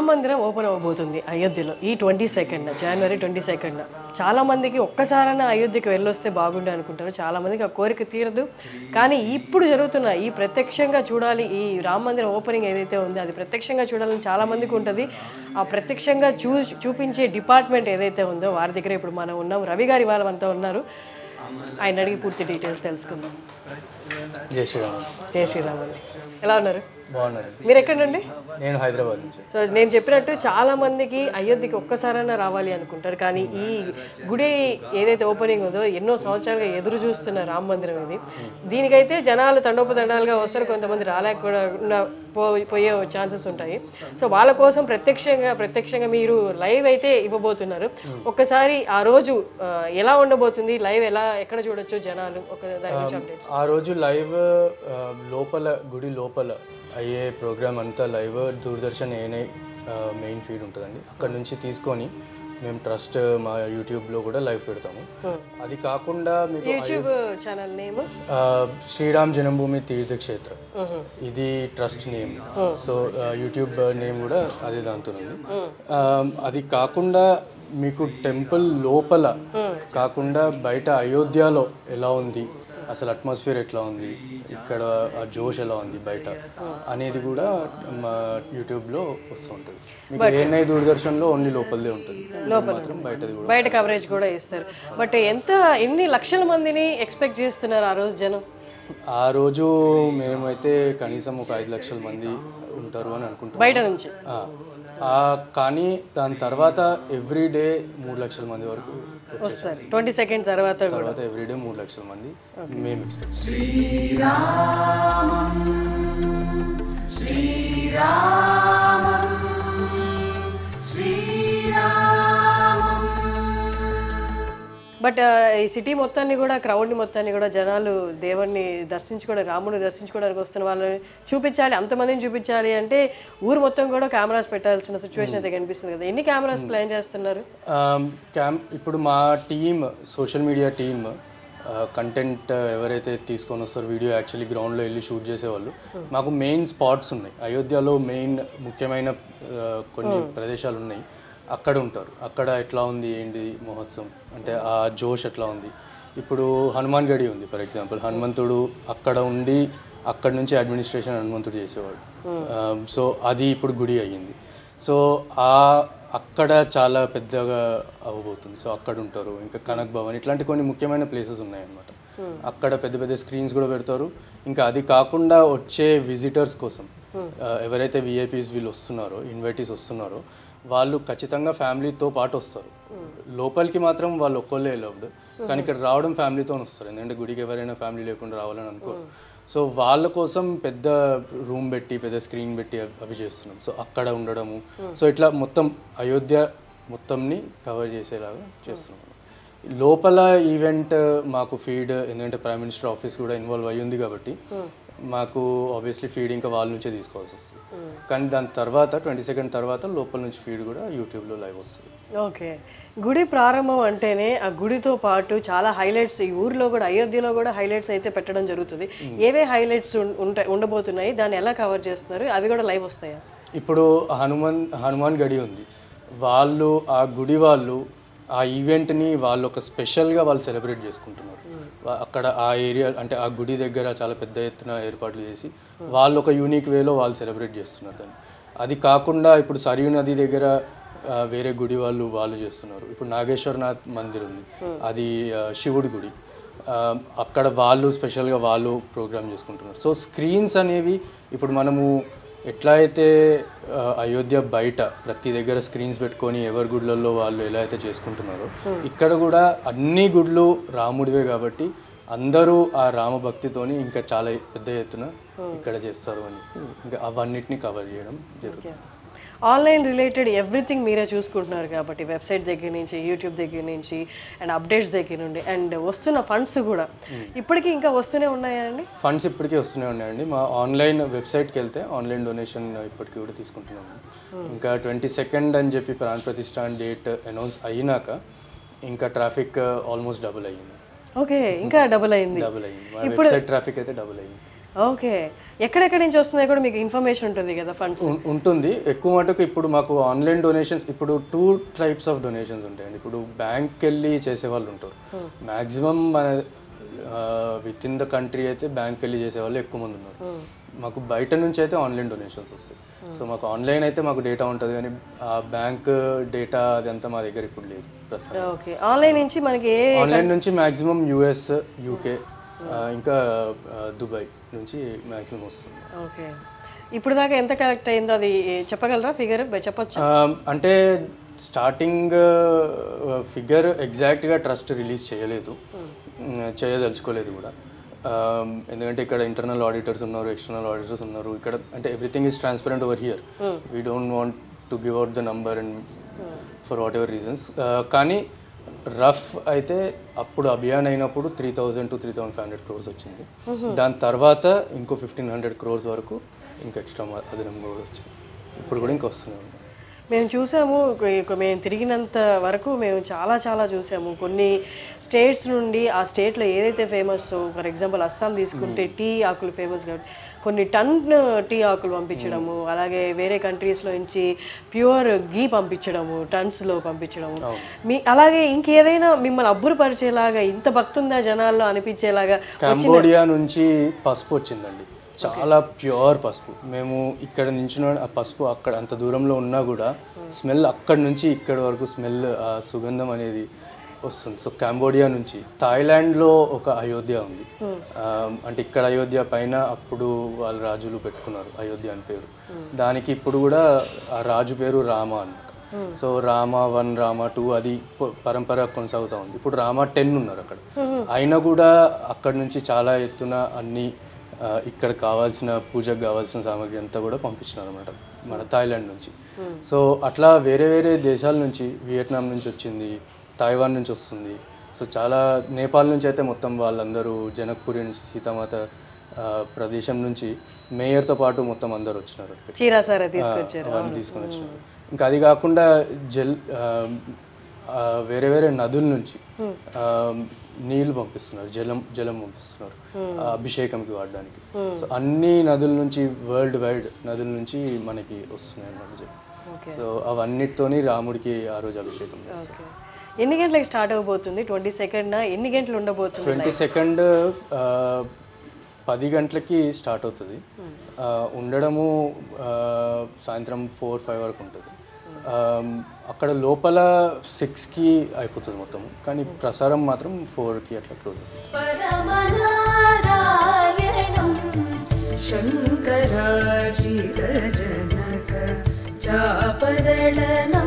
రామ మందిరం ఓపెన్ అవ్వబోతుంది అయోధ్యలో ఈ ట్వంటీ సెకండ్ జనవరి ట్వంటీ సెకండ్ చాలా మందికి ఒక్కసారైనా అయోధ్యకి వెళ్ళొస్తే బాగుండే అనుకుంటారు చాలా మందికి ఆ కోరిక తీరదు కానీ ఇప్పుడు జరుగుతున్న ఈ ప్రత్యక్షంగా చూడాలి ఈ రామ మందిరం ఓపెనింగ్ ఏదైతే ఉందో అది ప్రత్యక్షంగా చూడాలని చాలా మందికి ఉంటుంది ఆ ప్రత్యక్షంగా చూ చూపించే డిపార్ట్మెంట్ ఏదైతే ఉందో వారి దగ్గర ఇప్పుడు మనం ఉన్నాం రవి గారి వాళ్ళ అంతా ఉన్నారు ఆయన అడిగి పూర్తి డీటెయిల్స్ తెలుసుకుందాం జై శ్రీరామ్ జై శ్రీరామ్ అండి ఎలా ఉన్నారు బాగున్నారండి మీరు ఎక్కడ నుండి నేను హైదరాబాద్ నుంచి సో నేను చెప్పినట్టు చాలా మందికి అయోధ్యకి ఒక్కసారైనా రావాలి అనుకుంటారు కానీ ఈ గుడి ఏదైతే ఓపెనింగ్ ఉందో ఎన్నో సంవత్సరాలుగా ఎదురు చూస్తున్న రామ మందిరం ఇది దీనికైతే జనాలు తండోపతండాలుగా వస్తారు కొంతమంది రాలేక కూడా ఉన్న- పో- పోయే ఛాన్సెస్ ఉంటాయి సో వాళ్ళ కోసం ప్రత్యక్షంగా ప్రత్యక్షంగా మీరు లైవ్ అయితే ఇవ్వబోతున్నారు ఒక్కసారి ఆ రోజు ఆ, ఎలా ఉండబోతుంది లైవ్ ఎలా ఎక్కడ చూడొచ్చు జనాలు ఒక దాని గురించి అప్డేట్ ఆ రోజు లైవ్ ఆ, లోపల గుడి లోపల అయ్యే ప్రోగ్రామ్ అంతా live Doordarshan ANI main feed ఉంటుందండి అక్కడ నుంచి తీసుకొని మేము ట్రస్ట్ మా యూట్యూబ్లో కూడా లైవ్ పెడతాము అది కాకుండా మీకు యూట్యూబ్ ఛానల్ నేమ్ ఆ, శ్రీరామ్ జన్మభూమి తీర్థక్షేత్ర ఇది ట్రస్ట్ నేమ్ సో ఆ, యూట్యూబ్ నేమ్ కూడా అదే దాంతో ఉంది ఆ, అది కాకుండా మీకు టెంపుల్ లోపల కాకుండా బయట అయోధ్యలో ఎలా ఉంది అసలు అట్మాస్ఫియర్ ఎట్లా ఉంది ఇక్కడ ఆ జోష్ ఎలా ఉంది బయట అనేది కూడా మా యూట్యూబ్లో వస్తూ ఉంటుంది మీకు ఏఎన్ఐ దూరదర్శన్లో ఓన్లీ లోపలదే ఉంటుంది మాత్రం బయటది కూడా బయట కవరేజ్ కూడా ఇస్తారు బట్ ఎంత ఎన్ని లక్షల మందిని ఎక్స్పెక్ట్ చేస్తున్నారు ఆ రోజు జనం ఆ రోజు మేమైతే కనీసం ఒక ఐదు లక్షల మంది ఉంటారు అని అనుకుంటున్నాం బయట నుంచి ఆ, ఆ, కానీ దాని తర్వాత ఎవ్రీ డే మూడు లక్షల మంది వరకు వచ్చే వస్తారు ట్వంటీ సెకండ్ తర్వాత కూడా తర్వాత ఎవ్రీ డే మూడు లక్షల మంది మేము ఎక్స్పెక్ట్ బట్ ఈ సిటీ మొత్తాన్ని కూడా క్రౌడ్ని మొత్తాన్ని కూడా జనాలు దేవుణ్ణి దర్శించుకోవడానికి రాముడిని దర్శించుకోవడానికి వస్తున్న వాళ్ళని చూపించాలి అంతమందిని చూపించాలి అంటే ఊరు మొత్తం కూడా కెమెరాస్ పెట్టాల్సిన సిచ్యువేషన్ అయితే కనిపిస్తుంది కదా ఎన్ని కెమెరాస్ ప్లాన్ చేస్తున్నారు క్యామ్ ఇప్పుడు మా team social media team content ఎవరైతే తీసుకొని వస్తారో వీడియో యాక్చువల్లీ గ్రౌండ్లో వెళ్ళి షూట్ చేసేవాళ్ళు మాకు మెయిన్ స్పాట్స్ ఉన్నాయి అయోధ్యలో మెయిన్ ముఖ్యమైన ఆ, కొన్ని ప్రదేశాలు ఉన్నాయి అక్కడ ఉంటారు అక్కడ ఎట్లా ఉంది ఏంటి మహోత్సవం అంటే ఆ జోష్ ఎట్లా ఉంది ఇప్పుడు హనుమాన్ గడి ఉంది ఫర్ ఎగ్జాంపుల్ హనుమంతుడు అక్కడ ఉండి అక్కడ నుంచి అడ్మినిస్ట్రేషన్ హనుమంతుడు చేసేవాడు సో అది ఇప్పుడు గుడి అయ్యింది సో ఆ అక్కడ చాలా పెద్దగా అవ్వబోతుంది సో అక్కడ ఉంటారు ఇంకా కనక్ భవన్ ఇట్లాంటి కొన్ని ముఖ్యమైన ప్లేసెస్ ఉన్నాయన్నమాట అక్కడ పెద్ద పెద్ద స్క్రీన్స్ కూడా పెడతారు ఇంకా అది కాకుండా వచ్చే విజిటర్స్ కోసం ఆ, ఎవరైతే విఐపీస్ వీళ్ళు వస్తున్నారో ఇన్వైటీస్ వస్తున్నారో వాళ్ళు ఖచ్చితంగా ఫ్యామిలీతో పాటు వస్తారు లోపలికి మాత్రం వాళ్ళు ఒక్కళ్ళే అలౌడ్ కానీ ఇక్కడ రావడం ఫ్యామిలీతో వస్తారు ఎందుకంటే గుడికి ఎవరైనా ఫ్యామిలీ లేకుండా రావాలని అనుకోరు సో వాళ్ళ కోసం పెద్ద రూమ్ పెట్టి పెద్ద స్క్రీన్ పెట్టి అవి- అవి చేస్తున్నాం సో అక్కడ ఉండడము సో ఇట్లా మొత్తం అయోధ్య మొత్తంని కవర్ చేసేలాగా చేస్తున్నాం లోపల ఈవెంట్ మాకు ఫీడ్ ఎందుకంటే ప్రైమ్ మినిస్టర్ ఆఫీస్ కూడా ఇన్వాల్వ్ అయ్యి ఉంది కాబట్టి మాకు ఆబ్వియస్లీ ఫీడ్ ఇంకా వాళ్ళ నుంచే తీసుకోవాల్సి వస్తుంది కానీ దాని తర్వాత ట్వంటీ సెకండ్ తర్వాత లోపల నుంచి ఫీడ్ కూడా యూట్యూబ్లో లైవ్ వస్తుంది ఓకే గుడి ప్రారంభం అంటేనే ఆ గుడితో పాటు చాలా హైలైట్స్ ఈ ఊర్లో కూడా అయోధ్యలో కూడా హైలైట్స్ అయితే పెట్టడం జరుగుతుంది ఏవే హైలైట్స్ ఉంటాయి ఉండబోతున్నాయి దాన్ని ఎలా కవర్ చేస్తున్నారు అవి కూడా లైవ్ వస్తాయా ఇప్పుడు హనుమాన్ హనుమాన్ గడి ఉంది వాళ్ళు ఆ గుడి వాళ్ళు ఆ ఈవెంట్ని వాళ్ళు ఒక స్పెషల్గా వాళ్ళు సెలబ్రేట్ చేసుకుంటున్నారు వా- అక్కడ ఆ ఏరియా అంటే ఆ గుడి దగ్గర చాలా పెద్ద ఎత్తున ఏర్పాట్లు చేసి వాళ్ళు ఒక యూనిక్ వేలో వాళ్ళు సెలబ్రేట్ చేస్తున్నారు దాన్ని అది కాకుండా ఇప్పుడు సరియు నది దగ్గర ఆ, వేరే గుడి వాళ్ళు వాళ్ళు చేస్తున్నారు ఇప్పుడు నాగేశ్వరనాథ్ మందిర్ ఉంది అది ఆ, శివుడి గుడి ఆ, అక్కడ వాళ్ళు స్పెషల్గా వాళ్ళు ప్రోగ్రామ్ చేసుకుంటున్నారు సో స్క్రీన్స్ అనేవి ఇప్పుడు మనము ఎట్లా అయితే ఆ, అయోధ్య బయట ప్రతి దగ్గర స్క్రీన్స్ పెట్టుకొని ఎవరి గుడ్లలో వాళ్ళు ఎలా అయితే చేసుకుంటున్నారో ఇక్కడ కూడా అన్ని గుడ్లు రాముడివే కాబట్టి అందరూ ఆ రామ భక్తితోని ఇంకా చాలా పెద్ద ఎత్తున ఇక్కడ చేస్తారు అని ఇంకా అవన్నిటిని కవర్ చేయడం జరుగుతుంది ఆన్లైన్ రిలేటెడ్ ఎవ్రీథింగ్ మీరే చూసుకుంటున్నారు కాబట్టి వెబ్సైట్ దగ్గర నుంచి యూట్యూబ్ దగ్గర నుంచి అండ్ అప్డేట్స్ దగ్గర నుండి అండ్ వస్తున్న ఫండ్స్ కూడా ఇప్పటికీ ఇంకా వస్తూనే ఉన్నాయా అండి ఫండ్స్ ఇప్పటికీ వస్తూనే ఉన్నాయండి మా ఆన్లైన్ వెబ్సైట్కి వెళ్తే ఆన్లైన్ డొనేషన్ ఇప్పటికీ కూడా తీసుకుంటున్నాము ఇంకా ట్వంటీ సెకండ్ అని చెప్పి ప్రాణ ప్రతిష్ట డేట్ అనౌన్స్ అయినాక ఇంకా ట్రాఫిక్ ఆల్మోస్ట్ డబుల్ అయ్యింది ఓకే ఇంకా డబుల్ అయింది డబుల్ అయ్యింది మా వెబ్సైట్ ట్రాఫిక్ అయితే డబుల్ అయ్యింది ఓకే ఎక్కడెక్కడి నుంచి వస్తున్నాయి కూడా మీకు ఇన్ఫర్మేషన్ ఉంటుంది కదా ఫండ్స్ ఉం- ఉంటుంది ఎక్కువ మటుకు ఇప్పుడు మాకు ఆన్లైన్ డొనేషన్స్ ఇప్పుడు టూ టైప్స్ ఆఫ్ డొనేషన్స్ ఉంటాయండి ఇప్పుడు బ్యాంక్కి వెళ్ళి చేసే వాళ్ళు ఉంటారు మ్యాక్సిమం మన విత్ ఇన్ ద కంట్రీ అయితే బ్యాంక్కి వెళ్ళి చేసే వాళ్ళు ఎక్కువ మంది ఉన్నారు మాకు బయట నుంచి అయితే ఆన్లైన్ డొనేషన్స్ వస్తాయి సో మాకు ఆన్లైన్ అయితే మాకు డేటా ఉంటుంది కానీ ఆ బ్యాంక్ డేటా అదంతా మా దగ్గర ఇప్పుడు లేదు ప్రస్తుతం ఓకే ఆన్లైన్ నుంచి మనకి ఏ ఆన్లైన్ నుంచి మ్యాక్సిమం యూఎస్ యూకే ఇంకా ఆ, దుబాయ్ నుంచి మ్యాక్సిమం వస్తుంది ఓకే ఇప్పుడు దాకా ఎంత కలెక్ట్ అయిందో అది చెప్పగలరా ఫిగర్ చెప్పొచ్చు Um, అంటే స్టార్టింగ్ ఫిగర్ ఎగ్జాక్ట్గా ట్రస్ట్ రిలీజ్ చేయలేదు Mm, చేయదలుచుకోలేదు కూడా Um, ఎందుకంటే ఇక్కడ ఇంటర్నల్ ఆడిటర్స్ ఉన్నారు ఎక్స్టర్నల్ ఆడిటర్స్ ఉన్నారు ఇక్కడ అంటే everything is transparent over here we don't want to give out the number and for whatever reasons కానీ రఫ్ అయితే అప్పుడు అభియాన్ అయినప్పుడు three thousand to three thousand five hundred crores వచ్చింది దాని తర్వాత ఇంకో ఫిఫ్టీన్ హండ్రెడ్ క్రోర్స్ వరకు ఇంకా ఎక్స్ట్రా అదనంగా కూడా వచ్చింది ఇప్పుడు కూడా ఇంకా వస్తూనే ఉంది మేము చూసాము ఇక- ఇక మేము తిరిగినంత వరకు మేము చాలా చాలా చూసాము కొన్ని స్టేట్స్ నుండి ఆ స్టేట్లో ఏదైతే ఫేమస్ ఫర్ ఎగ్జాంపుల్ అస్సాం తీసుకుంటే టీ ఆకులు ఫేమస్ కాబట్టి కొన్ని టన్ టీ ఆకులు పంపించడము అలాగే వేరే కంట్రీస్లో నుంచి ప్యూర్ గీ పంపించడము టన్స్లో పంపించడము మీ అలాగే ఇంకేదైనా మిమ్మల్ని అబ్బురపరిచేలాగా ఇంత భక్తుందా జనాల్లో అనిపించేలాగా కంబోడియా నుంచి పసుపు వచ్చిందండి చాలా ప్యూర్ పసుపు మేము ఇక్కడ నుంచి ఆ పసుపు అక్కడ అంత దూరంలో ఉన్నా కూడా స్మెల్ అక్కడ నుంచి ఇక్కడ వరకు స్మెల్ ఆ సుగంధం అనేది వస్తుంది సో కంబోడియా నుంచి థాయిలాండ్లో ఒక అయోధ్య ఉంది ఆ, అంటే ఇక్కడ అయోధ్య పైన అప్పుడు వాళ్ళ రాజులు పెట్టుకున్నారు అయోధ్య అని పేరు దానికి ఇప్పుడు కూడా ఆ రాజు పేరు రామ అన్నమాట so Rama one Rama two అది ప- పరంపర కొనసాగుతూ ఉంది ఇప్పుడు రామ టెన్ ఉన్నారు అక్కడ అయినా కూడా అక్కడ నుంచి చాలా ఎత్తున అన్ని ఆ, ఇక్కడ కావాల్సిన పూజకు కావాల్సిన సామాగ్రి అంతా కూడా పంపించినారు అనమాట మన థాయిలాండ్ నుంచి సో అట్లా వేరే వేరే దేశాల నుంచి వియట్నాం నుంచి వచ్చింది తైవాన్ నుంచి వస్తుంది సో చాలా నేపాల్ నుంచి అయితే మొత్తం వాళ్ళందరూ జనక్పురి నుంచి సీతామాత ఆ, ప్రదేశం నుంచి మేయర్తో పాటు మొత్తం అందరు వచ్చినారు అక్కడికి. చీరాసారా తీసుకొచ్చారు అవన్నీ తీసుకొని వచ్చినారు ఇంకా అది కాకుండా జల్ ఆ, ఆ, వేరే వేరే నదుల నుంచి ఆ, నీళ్లు పంపిస్తున్నారు జలం జలం పంపిస్తున్నారు ఆ, అభిషేకంకి వాడడానికి సో అన్ని నదుల నుంచి వరల్డ్ వైడ్ నదుల నుంచి మనకి వస్తున్నాయి అన్నమాట జలం సో అవన్నిటితోని రాముడికి ఆ రోజు అభిషేకం చేస్తారు ఓకే. ఎన్ని గంటలకు స్టార్ట్ అవబోతుంది ట్వంటీ సెకండ్ ఎన్ని గంటలు ఉండబోతుంది ట్వంటీ సెకండ్ పది గంటలకి స్టార్ట్ అవుతుంది ఆ, ఉండడము ఆ, సాయంత్రం ఫోర్ ఫైవ్ వరకు ఉంటుంది ఆ, అక్కడ లోపల సిక్స్కి అయిపోతుంది మొత్తం కానీ ప్రసారం మాత్రం ఫోర్కి అట్లా క్లోజ్ అవుతుంది परमनारायणं शङ्करार्जितजनक चापदलनं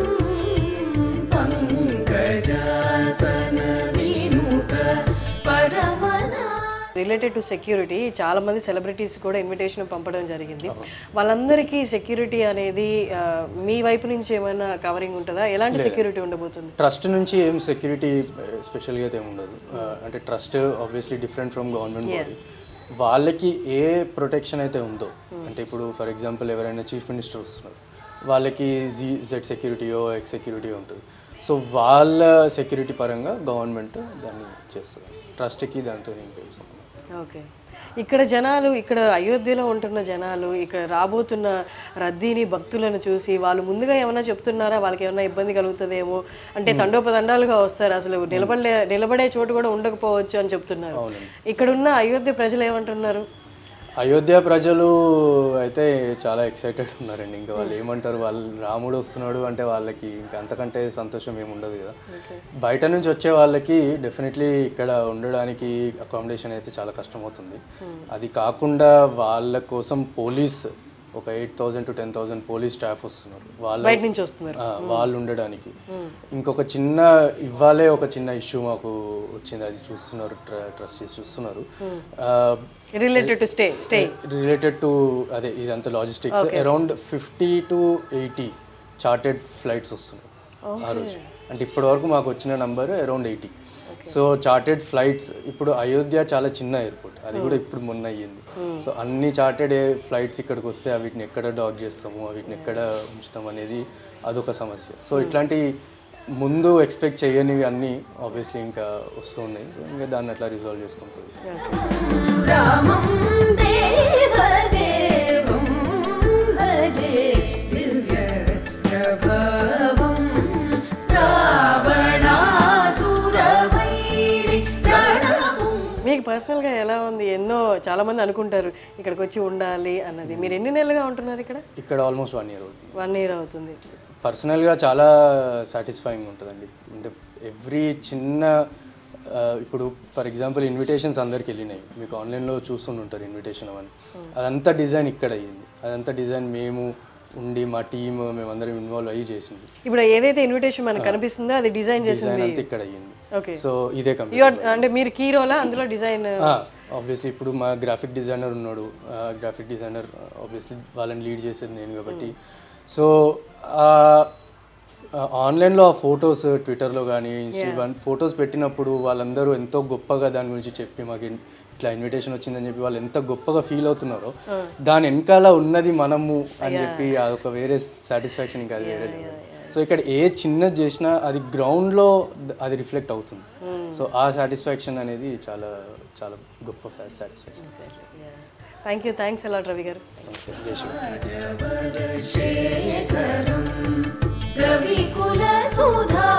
पङ्कजासनविनुत परमना రిలేటెడ్ టు సెక్యూరిటీ చాలా మంది సెలబ్రిటీస్ కూడా ఇన్విటేషన్ పంపడం జరిగింది వాళ్ళందరికీ సెక్యూరిటీ అనేది ఆ, మీ వైపు నుంచి ఏమైనా కవరింగ్ ఉంటుందా ఎలాంటి సెక్యూరిటీ ఉండబోతుంది ట్రస్ట్ నుంచి ఏం సెక్యూరిటీ స్పెషల్గా అయితే ఏమి ఉండదు ఆ, అంటే trust obviously different from government body వాళ్ళకి ఏ ప్రొటెక్షన్ అయితే ఉందో అంటే ఇప్పుడు ఫర్ ఎగ్జాంపుల్ ఎవరైనా చీఫ్ మినిస్టర్ వస్తున్నారు వాళ్ళకి జీ జెడ్ సెక్యూరిటీయో ఎక్స్ సెక్యూరిటీయో ఉంటుంది సో వాళ్ళ సెక్యూరిటీ పరంగా గవర్నమెంట్ దాన్ని చేస్తుంది ట్రస్ట్కి దాంతో ఇంకేం సంబంధం ఓకే ఇక్కడ జనాలు ఇక్కడ అయోధ్యలో ఉంటున్న జనాలు ఇక్కడ రాబోతున్న రద్దీని భక్తులను చూసి వాళ్ళు ముందుగా ఏమైనా చెప్తున్నారా వాళ్ళకి ఏమైనా ఇబ్బంది కలుగుతుందేమో అంటే తండోపతండాలుగా వస్తారు అసలు నిలబడలే నిలబడే చోటు కూడా ఉండకపోవచ్చు అని చెప్తున్నారు ఇక్కడున్న అయోధ్య ప్రజలు ఏమంటున్నారు అయోధ్య ప్రజలు అయితే చాలా ఎక్సైటెడ్ ఉన్నారండి ఇంకా వాళ్ళు ఏమంటారు వాళ్ళు రాముడు వస్తున్నాడు అంటే వాళ్ళకి ఇంకా అంతకంటే సంతోషం ఏమి ఉండదు కదా బయట నుంచి వచ్చే వాళ్ళకి డెఫినెట్లీ ఇక్కడ ఉండడానికి అకామిడేషన్ అయితే చాలా కష్టమవుతుంది అది కాకుండా వాళ్ళ కోసం పోలీస్ ఒక eight thousand to ten thousand police staff వస్తున్నారు వాళ్ళ బయట నుంచి వస్తున్నారు ఆ, వాళ్ళు ఉండడానికి ఇంకొక చిన్న ఇవ్వాలే ఒక చిన్న ఇష్యూ మాకు వచ్చింది అది చూస్తున్నారు ట్రస్టీస్ చూస్తున్నారు related to stay stay related to అదే ఇదంతా logistics around fifty to eighty chartered flights వస్తున్నాయి ఆ రోజు అంటే ఇప్పటి వరకు మాకు వచ్చిన number around eighty so chartered flights ఇప్పుడు అయోధ్య చాలా చిన్న ఎయిర్పోర్ట్ అది కూడా ఇప్పుడు మొన్న అయ్యింది సో అన్ని చార్టెడ్ ఫ్లైట్స్ ఇక్కడికి వస్తే వీటిని ఎక్కడ డాక్ చేస్తాము వీటిని ఎక్కడ ఉంచుతాం అనేది అదొక సమస్య సో ఇట్లాంటి ముందు ఎక్స్పెక్ట్ చేయనివి అన్నీ ఆబ్వియస్లీ ఇంకా వస్తున్నాయి సో ఇంకా దాన్ని అట్లా రిజాల్వ్ చేసుకుంటుంది రామం దేవదేవం భజే దివ్య ప్రభవం రావణాసురవైరి రణము మీకు పర్సనల్గా ఎలా ఉంది ఎన్నో చాలా మంది అనుకుంటారు ఇక్కడికి వచ్చి ఉండాలి అన్నది మీరు ఎన్ని నెలలుగా ఉంటున్నారు ఇక్కడ ఇక్కడ ఆల్మోస్ట్ వన్ ఇయర్ అవుతుంది వన్ ఇయర్ అవుతుంది పర్సనల్గా చాలా సాటిస్ఫైయింగ్ ఉంటుందండి అంటే ఎవ్రీ చిన్న ఆ, ఇప్పుడు ఫర్ ఎగ్జాంపుల్ ఇన్విటేషన్స్ అందరికి వెళ్ళినాయి మీకు ఆన్లైన్లో చూస్తుంటారు ఇన్విటేషన్ అవన్నీ అదంతా డిజైన్ ఇక్కడ అయ్యింది అదంతా డిజైన్ మేము ఉండి మా టీమ్ మేమందరం ఇన్వాల్వ్ అయ్యి చేసింది ఇప్పుడు ఏదైతే ఇన్విటేషన్ మనకు కనిపిస్తుందో అది డిజైన్ డిజైన్ చేసింది అంతా ఇక్కడ అయ్యింది ఓకే సో ఇదే కంపెనీ యు అంటే మీరు కీ రోలా అందులో డిజైన్ ఆబ్వియస్లీ ఇప్పుడు మా గ్రాఫిక్ డిజైనర్ ఉన్నాడు గ్రాఫిక్ డిజైనర్ ఆబ్వియస్లీ వాళ్ళని లీడ్ చేసేది నేను కాబట్టి సో ఆన్లైన్లో ఆ ఫొటోస్ ట్విట్టర్లో కానీ ఇన్స్టాగ్రామ్ ఫొటోస్ పెట్టినప్పుడు వాళ్ళందరూ ఎంతో గొప్పగా దాని గురించి చెప్పి మాకు ఇన్- ఇట్లా ఇన్విటేషన్ వచ్చిందని చెప్పి వాళ్ళు ఎంత గొప్పగా ఫీల్ అవుతున్నారో దాని వెనకాల ఉన్నది మనము అని చెప్పి అదొక వేరే సాటిస్ఫాక్షన్ ఇంకా అది వేరే level. సో ఇక్కడ ఏ చిన్నది చేసినా అది గ్రౌండ్లో అది రిఫ్లెక్ట్ అవుతుంది సో ఆ సాటిస్ఫాక్షన్ అనేది చాలా చాలా గొప్ప సాటిస్ఫాక్షన్ థ్యాంక్ యూ థ్యాంక్స్ ఎలా రవి గారు నమస్కారం జై శ్రీ శేఖరం రవికుల సుధా